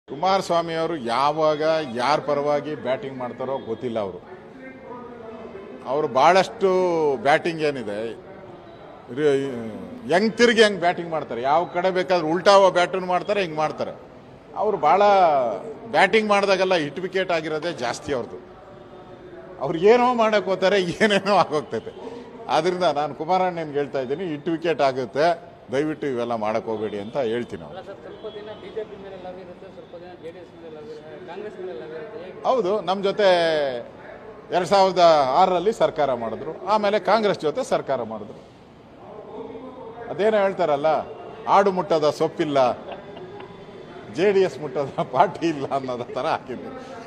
ಕುಮಾರಸ್ವಾಮಿ ಅವರು ಯಾವಾಗ ಯಾರ ಪರವಾಗಿ ಬ್ಯಾಟಿಂಗ್ ಮಾಡ್ತಾರೋ ಗೊತ್ತಿಲ್ಲ ಅವರು ಅವರು ಬಹಳಷ್ಟು ಬ್ಯಾಟಿಂಗ್ ಏನಿದೆ ಹೆಂಗ್ ತಿರುಗಿ ಹೆಂಗ್ ಬ್ಯಾಟಿಂಗ್ ಮಾಡ್ತಾರೆ ಯಾವ ಕಡೆ ಬೇಕಾದ್ರೆ ಉಲ್ಟಾವ ಬ್ಯಾಟನ್ನು ಮಾಡ್ತಾರೆ ಹಿಂಗ್ ಮಾಡ್ತಾರೆ ಅವರು ಬಹಳ ಬ್ಯಾಟಿಂಗ್ ಮಾಡಿದಾಗೆಲ್ಲ ಹಿಟ್ ವಿಕೆಟ್ ಆಗಿರೋದೇ ಜಾಸ್ತಿ ಅವ್ರದ್ದು ಅವ್ರು ಏನೋ ಮಾಡಕ್ ಹೋಗ್ತಾರೆ ಏನೇನೋ ಆಗೋಗ್ತೈತೆ ಆದ್ರಿಂದ ನಾನು ಕುಮಾರಣ್ಣನ್ಗೆ ಹೇಳ್ತಾ ಇದ್ದೀನಿ ಹಿಟ್ ವಿಕೆಟ್ ಆಗುತ್ತೆ ದಯವಿಟ್ಟು ಇವೆಲ್ಲ ಮಾಡಕ್ ಹೋಗ್ಬೇಡಿ ಅಂತ ಹೇಳ್ತೀನಿ ಅವ್ರು ಅಲ್ಲ ಸರ್ ಸ್ವಲ್ಪ ದಿನ ಬಿಜೆಪಿ ಮೇಲೆ ಲವ್ ಇರುತ್ತೆ ಸ್ವಲ್ಪ ದಿನ ಜೆ ಡಿ ಎಸ್ ಮೇಲೆ ಲವ್ ಇರುತ್ತೆ ಕಾಂಗ್ರೆಸ್ ಮೇಲೆ ಲವ್ ಇರುತ್ತೆ ಹೇಗೆ ಹೌದು ನಮ್ಮ ಜೊತೆ ಎರಡ್ ಸಾವಿರದ ಆರರಲ್ಲಿ ಸರ್ಕಾರ ಮಾಡಿದ್ರು ಆಮೇಲೆ ಕಾಂಗ್ರೆಸ್ ಜೊತೆ ಸರ್ಕಾರ ಮಾಡಿದ್ರು ಅದೇನೋ ಹೇಳ್ತಾರಲ್ಲ ಆಡು ಮುಟ್ಟದ ಸೊಪ್ಪಿಲ್ಲ ಜೆ ಡಿ ಎಸ್ ಮುಟ್ಟದ ಪಾರ್ಟಿ ಇಲ್ಲ ಅನ್ನೋದ ಥರ ಹಾಕಿದ್ರು